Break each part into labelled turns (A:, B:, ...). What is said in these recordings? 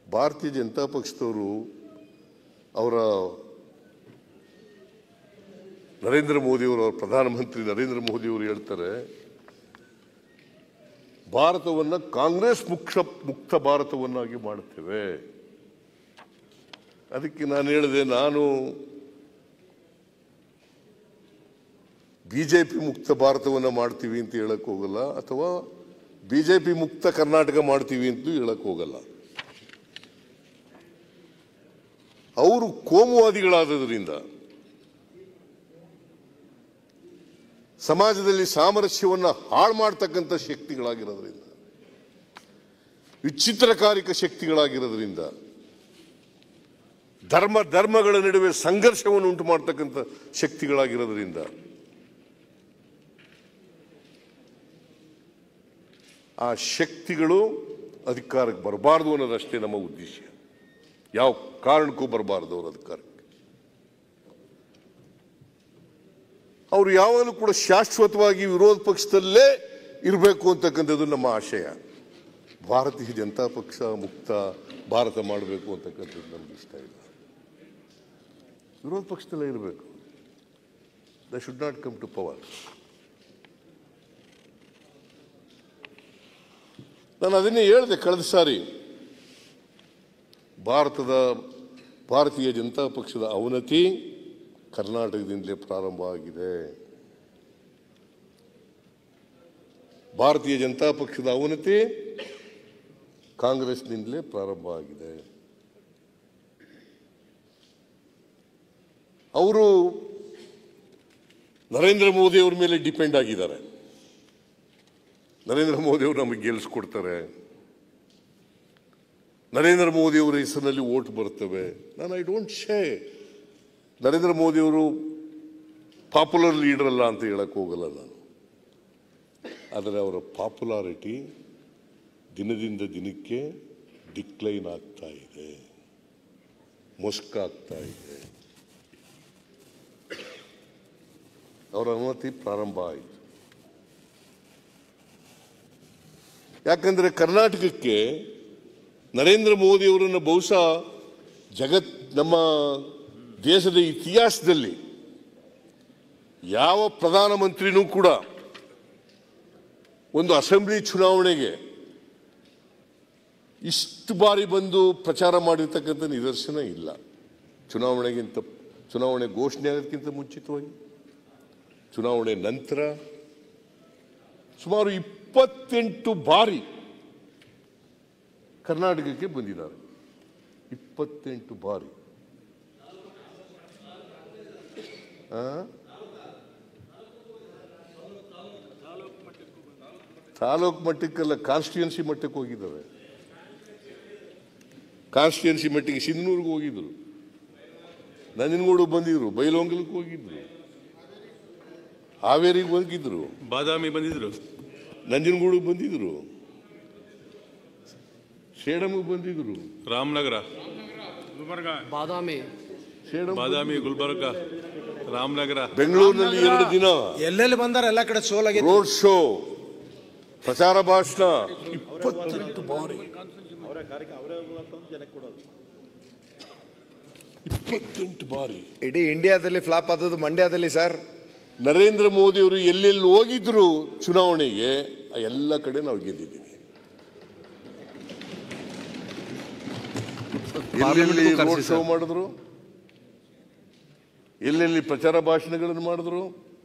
A: ಭಾರತೀಯ ಜನತಾ ಪಕ್ಷದವರು ಅವರ ನರೇಂದ್ರ ಮೋದಿಯವರು ಅವರ ಪ್ರಧಾನಮಂತ್ರಿ ನರೇಂದ್ರ ಮೋದಿಯವರು ಹೇಳ್ತಾರೆ ಭಾರತವನ್ನು ಕಾಂಗ್ರೆಸ್ ಮುಕ್ತ ಮುಕ್ತ ಭಾರತವನ್ನಾಗಿ ಮಾಡುತ್ತೇವೆ ಅದಕ್ಕೆ ನಾನು ಹೇಳಿದೆ ನಾನು ಬಿಜೆಪಿ ಮುಕ್ತ ಭಾರತವನ್ನು ಮಾಡ್ತೀವಿ ಅಂತ ಹೇಳಕ್ ಹೋಗಲ್ಲ ಅಥವಾ ಬಿಜೆಪಿ ಮುಕ್ತ ಕರ್ನಾಟಕ ಮಾಡ್ತೀವಿ ಅಂತ ಹೇಳಕ್ ಹೋಗಲ್ಲ ಅವರು ಕೋಮುವಾದಿಗಳಾದದ್ರಿಂದ ಸಮಾಜದಲ್ಲಿ ಸಾಮರಸ್ಯವನ್ನು ಹಾಳು ಮಾಡ್ತಕ್ಕಂಥ ಶಕ್ತಿಗಳಾಗಿರೋದ್ರಿಂದ ವಿಚಿತ್ರಕಾರಿಕ ಶಕ್ತಿಗಳಾಗಿರೋದ್ರಿಂದ ಧರ್ಮ ಧರ್ಮಗಳ ನಡುವೆ ಸಂಘರ್ಷವನ್ನು ಉಂಟು ಮಾಡ್ತಕ್ಕಂಥ ಶಕ್ತಿಗಳಾಗಿರೋದ್ರಿಂದ ಆ ಶಕ್ತಿಗಳು ಅಧಿಕಾರಕ್ಕೆ ಬರಬಾರ್ದು ಅನ್ನೋದಷ್ಟೇ ನಮ್ಮ ಉದ್ದೇಶ ಯಾವ ಕಾರಣಕ್ಕೂ ಬರಬಾರ್ದು ಅವ್ರ ಅಧಿಕಾರಕ್ಕೆ ಅವರು ಯಾವಾಗಲೂ ಕೂಡ ಶಾಶ್ವತವಾಗಿ ವಿರೋಧ ಪಕ್ಷದಲ್ಲೇ ಇರಬೇಕು ಅಂತಕ್ಕಂಥದ್ದು ನಮ್ಮ ಆಶಯ ಭಾರತೀಯ ಜನತಾ ಪಕ್ಷ ಮುಕ್ತ ಭಾರತ ಮಾಡಬೇಕು ಅಂತಕ್ಕಂಥದ್ದು ನಮ್ಗೆ ಇಷ್ಟ ಇಲ್ಲ ವಿರೋಧ ಪಕ್ಷದಲ್ಲೇ ಇರಬೇಕು the should not come to power ನಾನು ಅದನ್ನೇ ಹೇಳಿದೆ ಕಳೆದ ಸಾರಿ ಭಾರತದ ಭಾರತೀಯ ಜನತಾ ಪಕ್ಷದ ಅವನತಿ ಕರ್ನಾಟಕದಿಂದಲೇ ಪ್ರಾರಂಭ ಆಗಿದೆ ಭಾರತೀಯ ಜನತಾ ಪಕ್ಷದ ಅವನತಿ ಕಾಂಗ್ರೆಸ್ನಿಂದಲೇ ಪ್ರಾರಂಭ ಆಗಿದೆ ಅವರು ನರೇಂದ್ರ ಮೋದಿ ಅವ್ರ ಮೇಲೆ ಡಿಪೆಂಡ್ ಆಗಿದ್ದಾರೆ ನರೇಂದ್ರ ಮೋದಿ ಅವರು ನಮಗೆ ಗೆಲ್ಲಿಸ್ಕೊಡ್ತಾರೆ ನರೇಂದ್ರ ಮೋದಿ ಅವರ ಹೆಸರಿನಲ್ಲಿ ಓಟ್ ಬರ್ತವೆ ನಾನು ಐ ಡೋಂಟ್ ಶೇ ನರೇಂದ್ರ ಮೋದಿ ಅವರು ಪಾಪ್ಯುಲರ್ ಲೀಡರ್ ಅಲ್ಲ ಅಂತ ಹೇಳಕ್ ಹೋಗಲ್ಲ ನಾನು ಆದರೆ ಅವರ ಪಾಪ್ಯುಲಾರಿಟಿ ದಿನದಿಂದ ದಿನಕ್ಕೆ ಡಿಕ್ಲೈನ್ ಆಗ್ತಾ ಇದೆ ಮೊಸ್ಕಾಗ್ತಾ ಇದೆ ಅವರ ಅನುಮತಿ ಪ್ರಾರಂಭ ಆಯಿತು ಯಾಕಂದ್ರೆ ಕರ್ನಾಟಕಕ್ಕೆ ನರೇಂದ್ರ ಮೋದಿ ಅವರನ್ನು ಬಹುಶಃ ಜಗತ್ ನಮ್ಮ ದೇಶದ ಇತಿಹಾಸದಲ್ಲಿ ಯಾವ ಪ್ರಧಾನಮಂತ್ರಿನೂ ಕೂಡ ಒಂದು ಅಸೆಂಬ್ಲಿ ಚುನಾವಣೆಗೆ ಇಷ್ಟು ಬಾರಿ ಬಂದು ಪ್ರಚಾರ ಮಾಡಿರ್ತಕ್ಕಂಥ ನಿದರ್ಶನ ಇಲ್ಲ ಚುನಾವಣೆಗಿಂತ ಚುನಾವಣೆ ಘೋಷಣೆ ಆಗೋದಕ್ಕಿಂತ ಮುಂಚಿತವಾಗಿ ಚುನಾವಣೆ ನಂತರ ಸುಮಾರು ಇಪ್ಪತ್ತೆಂಟು ಬಾರಿ ಕರ್ನಾಟಕಕ್ಕೆ ಬಂದಿದ್ದಾರೆ ಇಪ್ಪತ್ತೆಂಟು ಬಾರಿ ಆ? ತಾಲೂಕು ಮಟ್ಟಕ್ಕಲ್ಲ ಕಾನ್ಸ್ಟಿಟ್ಯೂನ್ಸಿ ಮಟ್ಟಕ್ಕೆ ಹೋಗಿದ್ದಾರೆ ಕಾನ್ಸ್ಟಿಟ್ಯೂನ್ಸಿ ಮಟ್ಟಿಗೆ ಸಿಂಧನೂರ್ಗೆ ಹೋಗಿದ್ರು ನಂಜನಗೂಡು ಬಂದಿದ್ರು ಬೈಲೊಂಗಲಕ್ಕೆ ಹೋಗಿದ್ರು ಹಾವೇರಿಗೆ ಹೋಗಿದ್ರು
B: ಬಾದಾಮಿ ಬಂದಿದ್ರು
A: ನಂಜನಗೂಡು ಬಂದಿದ್ರು ಸೇಡಮ್ಗೆ ಬಂದಿದ್ರು
B: ರಾಮನಗರ
C: ಬಾದಾಮಿ
A: ಸೇಡಂ
B: ಬಾದಾಮಿ ಗುಲ್ಬರ್ಗ ರಾಮನಗರ
A: ಬೆಂಗಳೂರಿನಲ್ಲಿ ಎರಡು ದಿನ
D: ಎಲ್ಲೆಲ್ಲಿ ಬಂದಾರ ಎಲ್ಲ ಕಡೆ ಸೋಲಾಗೈತಿ
A: ರೋಡ್ ಶೋ ಪ್ರಚಾರ ಭಾಷಣ ಇಪ್ಪತ್ತೆಂಟು ಬಾರಿ ಇಪ್ಪತ್ತೆಂಟು ಬಾರಿ
D: ಇಡೀ ಇಂಡಿಯಾದಲ್ಲಿ ಫ್ಲಾಪ್ ಆದದ್ದು ಮಂಡ್ಯದಲ್ಲಿ ಸರ್
A: ನರೇಂದ್ರ ಮೋದಿ ಅವರು ಎಲ್ಲೆಲ್ಲಿ ಹೋಗಿದ್ರು ಚುನಾವಣೆಗೆ ಆ ಎಲ್ಲ ಕಡೆ ನಾವು ಗೆದ್ದಿದ್ದೀವಿ ಎಲ್ಲೆಲ್ಲಿ ರೋಡ್ ಶೋ ಮಾಡಿದ್ರು ಎಲ್ಲೆಲ್ಲಿ ಪ್ರಚಾರ ಭಾಷಣಗಳನ್ನು ಮಾಡಿದ್ರು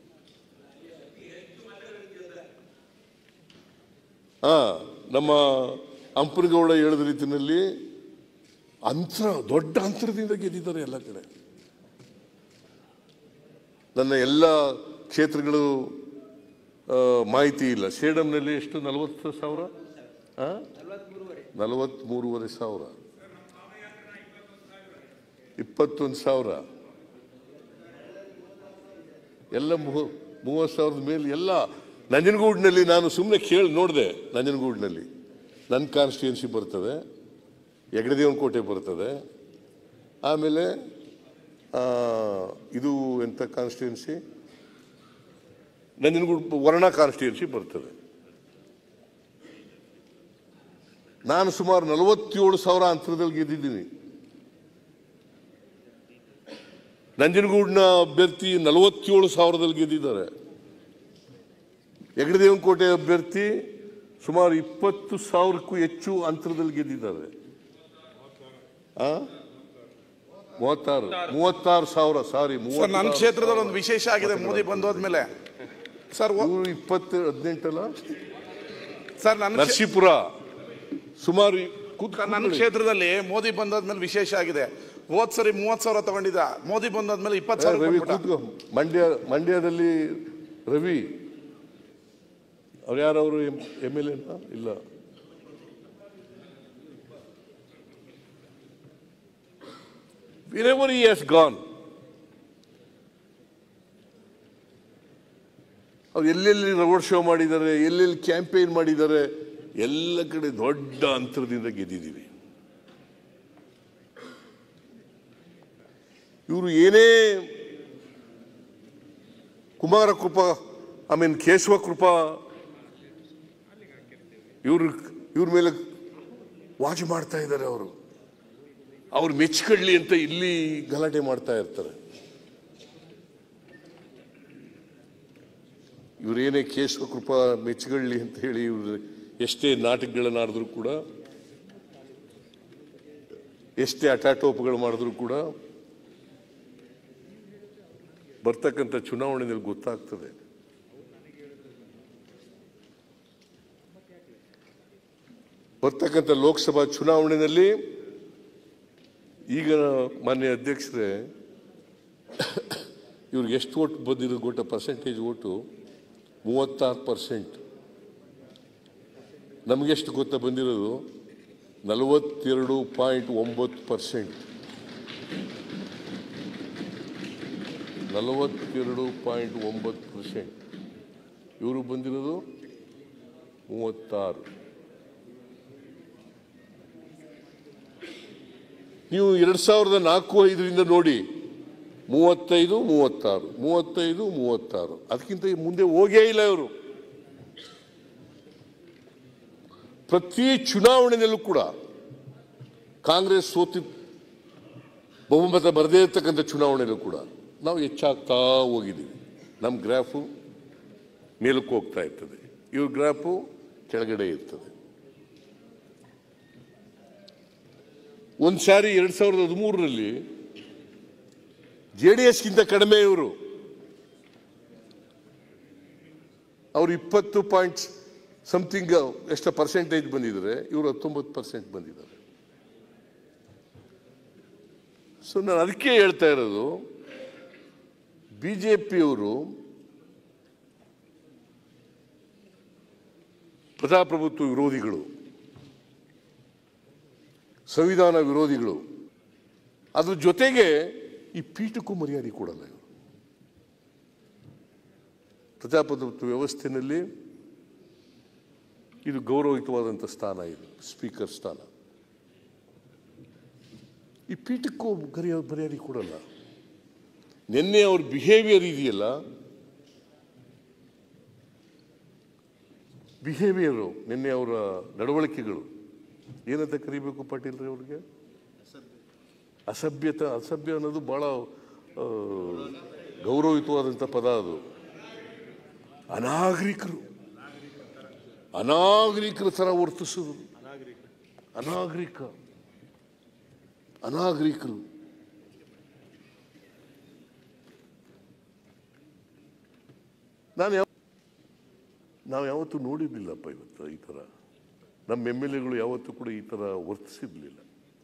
A: ಹಾ ನಮ್ಮ ಅಂಪನಗೌಡ ಹೇಳಿದ ರೀತಿಯಲ್ಲಿ ಅಂತರ ದೊಡ್ಡ ಅಂತರದಿಂದ ಗೆದ್ದಿದ್ದಾರೆ ಎಲ್ಲ ಕಡೆ ನನ್ನ ಎಲ್ಲ ಕ್ಷೇತ್ರಗಳು ಆ, ಮಾಹಿತಿ ಇಲ್ಲ ಸೇಡಂನಲ್ಲಿ ಎಷ್ಟು ನಲವತ್ತು ಸಾವಿರ ನಲವತ್ಮೂರುವರೆ ಸಾವಿರ ಇಪ್ಪತ್ತೊಂದು ಸಾವಿರ ಎಲ್ಲ ಮೂವ- ಮೂವತ್ತು ಸಾವಿರದ ಮೇಲೆ ಎಲ್ಲ ನಂಜನಗೂಡಿನಲ್ಲಿ ನಾನು ಸುಮ್ಮನೆ ಕೇಳಿ ನೋಡಿದೆ ನಂಜನಗೂಡಿನಲ್ಲಿ ನನ್ನ ಕಾನ್ಸ್ಟಿಟ್ಯೂನ್ಸಿ ಬರ್ತದೆ ಹೆಗಡೆದೇವನ ಕೋಟೆ ಬರ್ತದೆ ಆಮೇಲೆ ಆ, ಇದು ಎಂಥ ಕಾನ್ಸ್ಟಿಟ್ಯೂನ್ಸಿ ನಂಜನಗೂಡು ವರ್ಣ ಕಾನ್ಸ್ಟಿಟ್ಯೂನ್ಸಿ ಬರ್ತದೆ ನಾನು ಸುಮಾರು ನಲವತ್ತೇಳು ಸಾವಿರ ಅಂತರದಲ್ಲಿ ಗೆದ್ದಿದ್ದೀನಿ ನಂಜನಗೂಡಿನ ಅಭ್ಯರ್ಥಿ ನಲವತ್ತೇಳು ಸಾವಿರದಲ್ಲಿ ಗೆದ್ದಿದ್ದಾರೆ ಹೆಗಡದೇವನಕೋಟೆ ಅಭ್ಯರ್ಥಿ ಸುಮಾರು ಇಪ್ಪತ್ತು ಸಾವಿರಕ್ಕೂ ಹೆಚ್ಚು ಅಂತರದಲ್ಲಿ ಗೆದ್ದಿದ್ದಾರೆ ಆ? ಮೂವತ್ತಾರು ಮೂವತ್ತಾರು ಸಾವಿರ ಸಾರಿ
E: ಸರ್ ನನ್ನ ಕ್ಷೇತ್ರದಲ್ಲಿ ಒಂದು ವಿಶೇಷ ಆಗಿದೆ ಮೋದಿ ಬಂದೋದ್ಮೇಲೆ ಸರ್ ಒ-
A: ಇವರು ಇಪ್ಪತ್ತು ಹದಿನೆಂಟಲ್ಲ
E: ಸರ್ ನನ್ನ ಕ್ಷೇ-
A: ನರಸೀಪುರ ಸುಮಾರು ಕೂತ್
E: ಸರ್, ನನ್ನ
A: ಕೂತ್ಕೊಳ್ಳಿ.
E: ಕ್ಷೇತ್ರದಲ್ಲಿ ಮೋದಿ ಬಂದಾದ್ಮೇಲೆ ವಿಶೇಷ ಆಗಿದೆ ಹೋದ್ ಸರಿ ಮೂವತ್ ಸಾವಿರ ತಗೊಂಡಿದ್ದ ಮೋದಿ ಬಂದಾದ್ಮೇಲೆ ಇಪ್ಪತ್ತು ಸಾವಿರ
A: ರವಿ
E: ಕೊಟ್ಬಿಟ್ಟ.
A: ಕೂತ್ಕೋ ಮಂಡ್ಯ ಮಂಡ್ಯದಲ್ಲಿ ರವಿ ಅವ್ರು ಯಾರವರು ಎಮ್ ಎಲ್ ಎನ ಇಲ್ಲ ವಿರೆವರ್ ಈ ಹ್ಯಾಸ್ ಗಾನ್ ಅವ್ರು ಎಲ್ಲೆಲ್ಲಿ ರೋಡ್ ಶೋ ಮಾಡಿದ್ದಾರೆ ಎಲ್ಲೆಲ್ಲಿ ಕ್ಯಾಂಪೇನ್ ಮಾಡಿದ್ದಾರೆ ಎಲ್ಲ ಕಡೆ ದೊಡ್ಡ ಅಂತರದಿಂದ ಗೆದ್ದಿದ್ದೀವಿ ಇವರು ಏನೇ ಕುಮಾರ ಕೃಪಾ ಐ ಮೀನ್ ಕೇಶವ ಕೃಪಾ ಇವ್ರ ಇವ್ರ ಮೇಲೆ ವಾಚ್ ಮಾಡ್ತಾ ಇದ್ದಾರೆ ಅವರು ಅವ್ರು ಮೆಚ್ಕೊಳ್ಳಿ ಅಂತ ಇಲ್ಲಿ ಗಲಾಟೆ ಮಾಡ್ತಾ ಇರ್ತಾರೆ ಇವರೇನೇ ಕೇಶವ ಕೃಪಾ ಮೆಚ್ಕೊಳ್ಳಿ ಅಂತ ಹೇಳಿ ಇವ್ರು ಎಷ್ಟೇ ನಾಟಕಗಳನ್ನಾಡಿದ್ರು ಕೂಡ ಎಷ್ಟೇ ಅಟಾಟೋಪಗಳು ಮಾಡಿದ್ರು ಕೂಡ ಬರ್ತಕ್ಕಂಥ ಚುನಾವಣೆಯಲ್ಲಿ ಗೊತ್ತಾಗ್ತದೆ ಬರ್ತಕ್ಕಂಥ ಲೋಕಸಭಾ ಚುನಾವಣೆಯಲ್ಲಿ ಈಗ ಮಾನ್ಯ ಅಧ್ಯಕ್ಷರೇ ಇವ್ರಿಗೆ ಎಷ್ಟು ಓಟ್ ಬಂದಿರೋದು ಗೊತ್ತ ಪರ್ಸೆಂಟೇಜ್ ಓಟು ಮೂವತ್ತಾರು ಪರ್ಸೆಂಟ್ ನಮಗೆಷ್ಟು ಗೊತ್ತಾ ಬಂದಿರೋದು ನಲವತ್ತೆರಡು ಪಾಯಿಂಟ್ ಒಂಬತ್ತು ಪರ್ಸೆಂಟ್ ನಲವತ್ತೆರಡು ಪಾಯಿಂಟ್ ಒಂಬತ್ತು ಪರ್ಸೆಂಟ್ ಇವರು ಬಂದಿರೋದು ಮೂವತ್ತಾರು ನೀವು ಎರಡು ಸಾವಿರದ ನಾಲ್ಕು ಐದರಿಂದ ನೋಡಿ ಮೂವತ್ತೈದು ಮೂವತ್ತಾರು ಮೂವತ್ತೈದು ಮೂವತ್ತಾರು ಅದಕ್ಕಿಂತ ಮುಂದೆ ಹೋಗೇ ಇಲ್ಲ ಇವರು ಪ್ರತಿ ಚುನಾವಣೆಯಲ್ಲೂ ಕೂಡ ಕಾಂಗ್ರೆಸ್ ಸೋತಿ ಬಹುಮತ ಬರದೇ ಇರತಕ್ಕಂಥ ಚುನಾವಣೆಯಲ್ಲೂ ಕೂಡ ನಾವು ಹೆಚ್ಚಾಗ್ತಾ ಹೋಗಿದ್ದೀವಿ ನಮ್ಮ ಗ್ರಾಫು ಮೇಲಕ್ಕೆ ಹೋಗ್ತಾ ಇರ್ತದೆ ಇವ್ರ ಗ್ರಾಫು ಕೆಳಗಡೆ ಇರ್ತದೆ ಒಂದು ಸಾರಿ ಎರಡು ಸಾವಿರದ ಹದಿಮೂರರಲ್ಲಿ ಜೆ ಡಿ ಎಸ್ಗಿಂತ ಕಡಿಮೆ ಇವರು ಅವರು ಇಪ್ಪತ್ತು ಪಾಯಿಂಟ್ ಸಮಥಿಂಗ್ ಎಷ್ಟು ಪರ್ಸೆಂಟೇಜ್ ಬಂದಿದ್ದಾರೆ ಇವರು ಹತ್ತೊಂಬತ್ತು ಪರ್ಸೆಂಟ್ ಬಂದಿದ್ದಾರೆ ಸೊ ನಾನು ಅದಕ್ಕೆ ಹೇಳ್ತಾ ಇರೋದು ಬಿ ಜೆ ಪಿಯವರು ಪ್ರಜಾಪ್ರಭುತ್ವ ವಿರೋಧಿಗಳು ಸಂವಿಧಾನ ವಿರೋಧಿಗಳು ಅದ್ರ ಜೊತೆಗೆ ಈ ಪೀಠಕ್ಕೂ ಮರ್ಯಾದೆ ಕೊಡಲ್ಲ ಇವರು ಪ್ರಜಾಪ್ರಭುತ್ವ ವ್ಯವಸ್ಥೆಯಲ್ಲಿ ಇದು ಗೌರವಯುತವಾದಂಥ ಸ್ಥಾನ ಇದು ಸ್ಪೀಕರ್ ಸ್ಥಾನ ಈ ಪೀಠಕ್ಕೂ ಗರಿಯ ಮರ್ಯಾದೆ ಕೊಡಲ್ಲ ನಿನ್ನೆ ಅವ್ರ ಬಿಹೇವಿಯರ್ ಇದೆಯಲ್ಲ ಬಿಹೇವಿಯರು ನಿನ್ನೆ ಅವರ ನಡವಳಿಕೆಗಳು ಏನಂತ ಕರಿಬೇಕು ಪಾಟೀಲ್ ರೀ ಅವ್ರಿಗೆ ಅಸಭ್ಯತ ಅಸಭ್ಯ ಅನ್ನೋದು ಬಹಳ ಆ, ಗೌರವಯುತವಾದಂಥ ಪದ ಅದು ಅನಾಗರಿಕರು ಅನಾಗರಿಕರ ಥರ ವರ್ತಿಸೋದು ಅನಾಗರಿಕ ಅನಾಗರಿಕರು ನಾನು ಯಾವ ನಾವು ಯಾವತ್ತೂ ನೋಡಿರ್ಲಿಲ್ಲಪ್ಪ ಇವತ್ತು ಈ ಥರ ನಮ್ಮ ಎಮ್ ಎಲ್ ಎಗಳು ಯಾವತ್ತೂ ಕೂಡ ಈ ಥರ ವರ್ತಿಸಿರ್ಲಿಲ್ಲ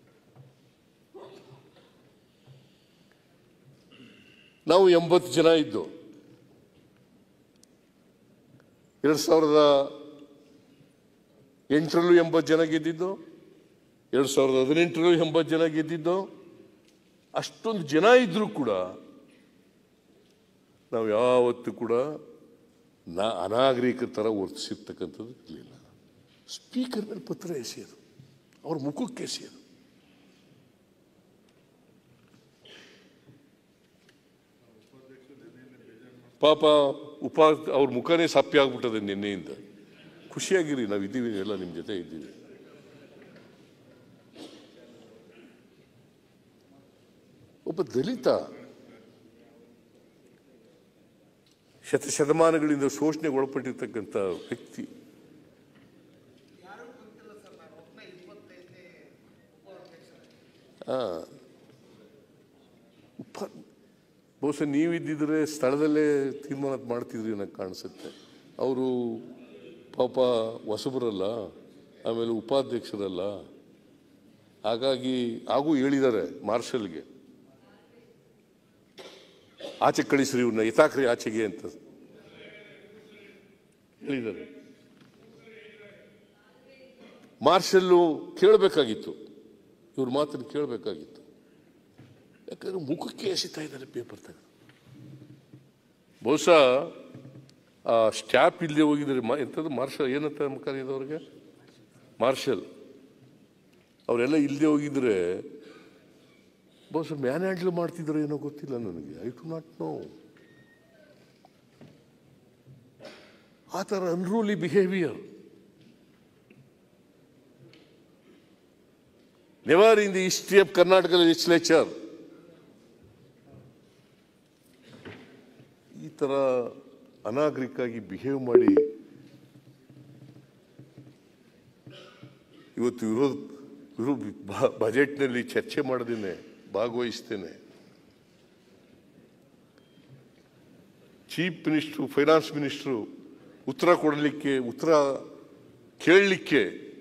A: ನಾವು ಎಂಬತ್ತು ಜನ ಇದ್ದು ಎರಡು ಸಾವಿರದ ಎಂಟರಲ್ಲೂ ಎಂಬತ್ತು ಜನ ಗೆದ್ದಿದ್ದು ಎರಡು ಸಾವಿರದ ಹದಿನೆಂಟರಲ್ಲೂ ಎಂಬತ್ತು ಜನ ಗೆದ್ದಿದ್ದು ಅಷ್ಟೊಂದು ಜನ ಇದ್ರೂ ಕೂಡ ನಾವು ಯಾವತ್ತೂ ಕೂಡ ನಾ ಅನಾಗರಿಕ ಥರ ವರ್ತಿಸಿರ್ತಕ್ಕಂಥದ್ದು ಇರಲಿಲ್ಲ ಸ್ಪೀಕರ್ ಮೇಲೆ ಪತ್ರ ಎಸೆಯೋದು ಅವ್ರ ಮುಖಕ್ಕೆ ಎಸೆಯೋದು ಪಾಪ ಉಪ ಅವ್ರ ಮುಖನೇ ಸಪ್ಪೆ ಆಗ್ಬಿಟ್ಟದೆ ನಿನ್ನೆಯಿಂದ ಖುಷಿಯಾಗಿರಿ ನಾವು ಇದ್ದೀವಿ ಎಲ್ಲ ನಿಮ್ಮ ಜೊತೆ ಇದ್ದೀವಿ ಒಬ್ಬ ದಲಿತ ಶತಶತಮಾನಗಳಿಂದ ಶೋಷಣೆಗೆ ಒಳಪಟ್ಟಿರ್ತಕ್ಕಂಥ ವ್ಯಕ್ತಿ ಆ. ಉಪ- ಬಹುಶಃ ನೀವಿದ್ದಿದ್ರೆ ಸ್ಥಳದಲ್ಲೇ ತೀರ್ಮಾನ ಮಾಡ್ತಿದ್ರಿ ನನಗೆ ಕಾಣಿಸುತ್ತೆ ಅವರು ಪಾಪ ಹೊಸಬರಲ್ಲ ಆಮೇಲೆ ಉಪಾಧ್ಯಕ್ಷರಲ್ಲ ಹಾಗಾಗಿ ಹಾಗೂ ಹೇಳಿದ್ದಾರೆ ಮಾರ್ಷಲ್ಗೆ ಆಚೆ ಕಳಿಸ್ರಿ ಇವ್ರನ್ನ ಯಥಾಕ್ರಿ ಆಚೆಗೆ ಅಂತ ಹೇಳಿದ್ದಾರೆ ಮಾರ್ಷಲ್ಲು ಕೇಳಬೇಕಾಗಿತ್ತು ಇವ್ರ ಮಾತನ್ನು ಕೇಳಬೇಕಾಗಿತ್ತು ಯಾಕಂದ್ರೆ ಮುಖಕ್ಕೆ ಎಸಿತಾ ಇದ್ದಾರೆ ಪೇಪರ್ ತೆಗೆದು ಬಹುಶಃ ಆ ಸ್ಟ್ಯಾಪ್ ಇಲ್ಲದೆ ಹೋಗಿದ್ರೆ ಮಾ ಎಂಥದ್ದು ಮಾರ್ಷಲ್ ಏನಂತ ಕರೆಯೋದವ್ರಿಗೆ ಮಾರ್ಷಲ್ ಅವರೆಲ್ಲ ಇಲ್ಲದೆ ಹೋಗಿದ್ರೆ ಬಹುಶಃ ಮ್ಯಾನ್ ಹ್ಯಾಂಡಲ್ ಮಾಡ್ತಿದ್ರು ಏನೋ ಗೊತ್ತಿಲ್ಲ ನನಗೆ ಐ ಟು ನಾಟ್ ನೋ ಆ ಥರ unruly behaviour never in the history of Karnataka legislature ಈ ಥರ ಅನಾಗರಿಕಾಗಿ ಬಿಹೇವ್ ಮಾಡಿ ಇವತ್ತು ವಿರೋಧ ವಿರೋ ಬ- ಬಜೆಟ್ನಲ್ಲಿ ಚರ್ಚೆ ಮಾಡದೇನೆ ಭಾಗವಹಿಸ್ತೇನೆ ಚೀಫ್ ಮಿನಿಸ್ಟ್ರು ಫೈನಾನ್ಸ್ ಮಿನಿಸ್ಟ್ರು ಉತ್ತರ ಕೊಡಲಿಕ್ಕೆ ಉತ್ತರ ಕೇಳಲಿಕ್ಕೆ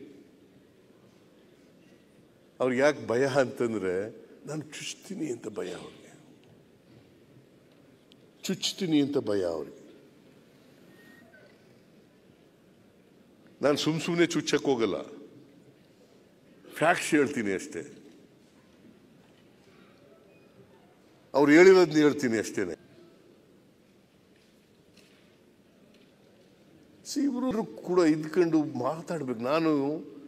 A: ಅವ್ರಿಗೆ ಯಾಕೆ ಭಯ ಅಂತಂದ್ರೆ ನಾನು ಚುಚ್ತೀನಿ ಅಂತ ಭಯ ಅವ್ರಿಗೆ ಚುಚ್ತೀನಿ ಅಂತ ಭಯ ಅವ್ರಿಗೆ ನಾನು ಸುಮ್ ಸುಮ್ಮನೆ ಚುಚ್ಚಕ್ಕೆ ಹೋಗಲ್ಲ ಫ್ಯಾಕ್ಟ್ಸ್ ಹೇಳ್ತೀನಿ ಅಷ್ಟೇ ಅವ್ರು ಹೇಳಿರೋದನ್ನ ಹೇಳ್ತೀನಿ ಅಷ್ಟೇನೆ ಸಿ ಇವರು ಕೂಡ ಇದ್ಕೊಂಡು ಮಾತಾಡ್ಬೇಕು ನಾನು